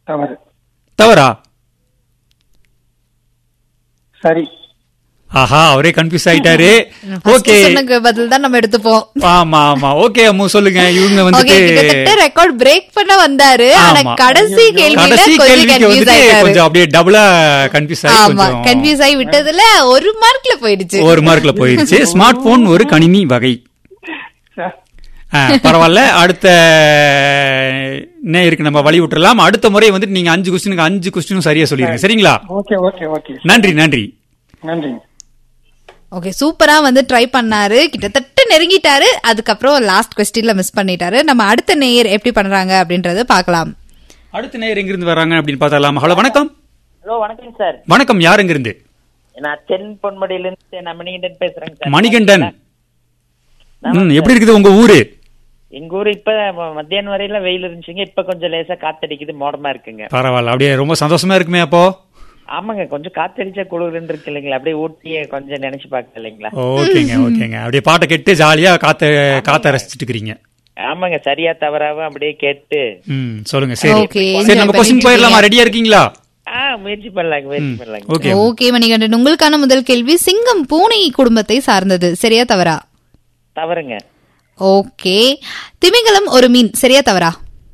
தவறு தவறா சரி ஆஹா அவரே கன்ஃபியூஸ் ஆயிட்டாரு ஓகே சொன்ன பதில் தான் நம்ம எடுத்துப்போம் ஆமா ஆமா ஓகே அம்மு சொல்லுங்க இவங்க ஓகே வந்துட்டு கிட்டத்தட்ட ரெக்கார்ட் பிரேக் பண்ண வந்தாரு ஆனா ஆமா. கடைசி கேள்வியில கடைசி கொஞ்சம் கேள்விக்கு கன்ஃபியூஸ் வந்துட்டு ஆயிட்டாரு கொஞ்சம் அப்படியே டபுளா கன்ஃபியூஸ் ஆகி ஆமா கொஞ்சம் கன்ஃபியூஸ் ஆகி விட்டதுல ஒரு மார்க்ல போயிடுச்சு ஒரு மார்க்ல போயிருச்சு ஸ்மார்ட் போன் ஒரு கணினி வகை சார் ஆ, பரவாயில்ல அடுத்த நேருக்கு நம்ம வழி விட்டுறலாம் அடுத்த முறை வந்துட்டு நீங்க அஞ்சு கொஸ்டினுக்கு அஞ்சு கொஸ்டினும் சரியா சொல்லிருங்க சரிங்களா ஓகே ஓகே ஓகே நன்றி நன்றி நன்றிங்க ஓகே சூப்பரா வந்து ட்ரை பண்ணாரு கிட்டத்தட்ட நெருங்கிட்டாரு அதுக்கப்புறம் லாஸ்ட் கொஸ்டின்ல மிஸ் பண்ணிட்டாரு நம்ம அடுத்த நேயர் எப்படி பண்றாங்க அப்படின்றத பார்க்கலாம் அடுத்த நேர் எங்கிருந்து வர்றாங்க அப்படின்னு பார்த்தலாம் ஹலோ வணக்கம் ஹலோ வணக்கம் சார் வணக்கம் யார் எங்கிருந்து நான் தென் பொன்மடியில இருந்து நான் மணிகண்டன் பேசுறேங்க சார் மணிகண்டன் ஆமாங்க ம், எப்படி இருக்குது உங்க ஊரு எங்க ஊரு இப்ப ம- மத்தியானம் வரையில வெயில் இருந்துச்சுங்க இப்ப கொஞ்சம் லேசா காத்தடிக்குது மோடமா இருக்குங்க பரவாயில்ல அப்படியே ரொம்ப சந்தோஷமா இருக்குமே அப்போ ஆமாங்க கொஞ்சம் காத்தடிச்சா குளிர்ன்னு இருக்கு இல்லைங்களா அப்படியே ஊட்டிய கொஞ்சம் நினைச்சு பார்க்க இல்லைங்களா ஓகேங்க ஓகேங்க அப்படியே பாட்டை கேட்டு ஜாலியா காத்த காத்த ரசிச்சுட்டு இருக்கிறீங்க ஆமாங்க சரியா தவறாவும் அப்படியே கேட்டு ம் சொல்லுங்க சரி Okay, சரி enjoy நம்ம கொஸ்டின் பண்ணிட்டு போயிடலாமா ரெடியா இருக்கீங்களா ஆ முயற்சி பண்ணலாங்க முயற்சி பண்ணலாங்க ஓகே ஓகே மணிகண்டன் உங்களுக்கான முதல் கேள்வி சிங்கம் பூனை குடும்பத்தை சார்ந்தது சரியா தவறா தவறுங்க ஓகே திமிங்கலம் ஒரு மீன் சரியா தவறா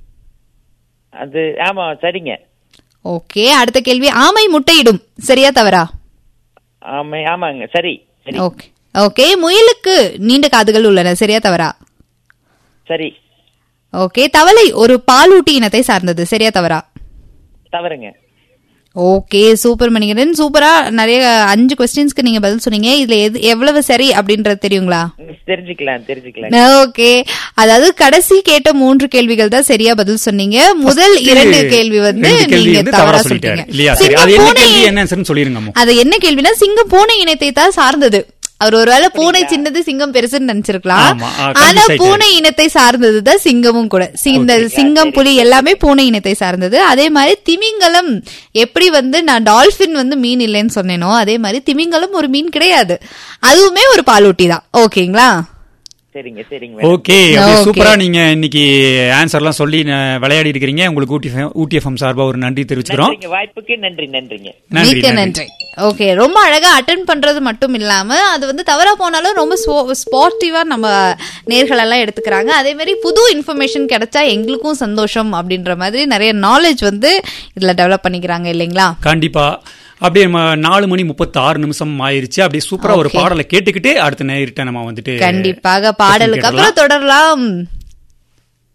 அது ஆமா சரிங்க ஓகே அடுத்த கேள்வி ஆமை முட்டையிடும் சரியா தவறா ஆமா ஆமாங்க சரி சரி ஓகே ஓகே முயலுக்கு நீண்ட காதுகள் உள்ளன சரியா தவறா சரி ஓகே தவளை ஒரு பாலூட்டி இனத்தை சார்ந்தது சரியா தவறா தவறுங்க ஓகே சூப்பர் மணிகண்டன் சூப்பரா நிறைய அஞ்சு கொஸ்டின்ஸ்க்கு நீங்க பதில் சொன்னீங்க இதுல எது எவ்வளவு சரி அப்படின்றது தெரியுங்களா தெரிஞ்சுக்கலாம் தெரிஞ்சுக்கலாம் ஓகே அதாவது கடைசி கேட்ட மூன்று கேள்விகள் தான் சரியா பதில் சொன்னீங்க முதல் இரண்டு கேள்வி வந்து ரெண்டு கேள்வி நீங்க வந்து தவறா சொல்லிட்டாரு சொல்லிட்டீங்க இல்லையா சரி அது சிங்கம் என்ன பூனை கேள்வி என்ன ஆன்சர்னு சொல்லிருங்க அம்மு. அது என்ன கேள்வினா சிங்கம் பூனை இனத்தை தான் சார்ந்தது அவர் ஒருவேளை பூனை சின்னது சிங்கம் பெருசுன்னு நினைச்சிருக்கலாம் ஆமா, ஆ, ஆனா confuse ஆயிட்டாரு. பூனை இனத்தை சார்ந்தது தான் சிங்கமும் கூட சி- இந்த சிங்கம் புலி எல்லாமே பூனை இனத்தை சார்ந்தது அதே மாதிரி திமிங்கலம் எப்படி வந்து நான் டால்பின் வந்து மீன் இல்லைன்னு சொன்னேனோ அதே மாதிரி திமிங்கலம் ஒரு மீன் கிடையாது அதுவுமே ஒரு பாலூட்டி தான் ஓகேங்களா சரிங்க சரிங்க மேடம். ஓகே அப்படியே Okay. சூப்பரா நீங்க இன்னைக்கு ஆன்சர்லாம் சொல்லி அஹ், விளையாடி இருக்கிறீங்க உங்களுக்கு ஊட்டி FM ஊட்டி எஃப்எம் சார்பா ஒரு நன்றி தெரிவிச்சுக்கிறோம் நன்றிங்க வாய்ப்புக்கு நன்றி நன்றிங்க நன்றி மிக்க நன்றி நன்றி ஓகே ரொம்ப அழகா அட்டன் பண்றது மட்டும் இல்லாம அது வந்து தவறா போனாலும் ரொம்ப ஸ்போர்ட்டிவா நம்ம நேர்கள் எல்லாம் எடுத்துக்கிறாங்க அதே மாதிரி புது இன்ஃபர்மேஷன் கிடைச்சா எங்களுக்கும் சந்தோஷம் அப்படின்ற மாதிரி நிறைய நாலேஜ் வந்து இதுல டெவலப் பண்ணிக்கிறாங்க இல்லைங்களா கண்டிப்பா அப்படியே நம்ம நாலு மணி முப்பத்தி ஆறு நிமிஷம் ஆயிருச்சு அப்படியே சூப்பரா ஒரு Okay. பாடலை கேட்டுக்கிட்டே அடுத்த நேரிட்ட நம்ம வந்துட்டு கண்டிப்பாக பாடலுக்கு கேட்டலாம். அப்புறம் தொடரலாம்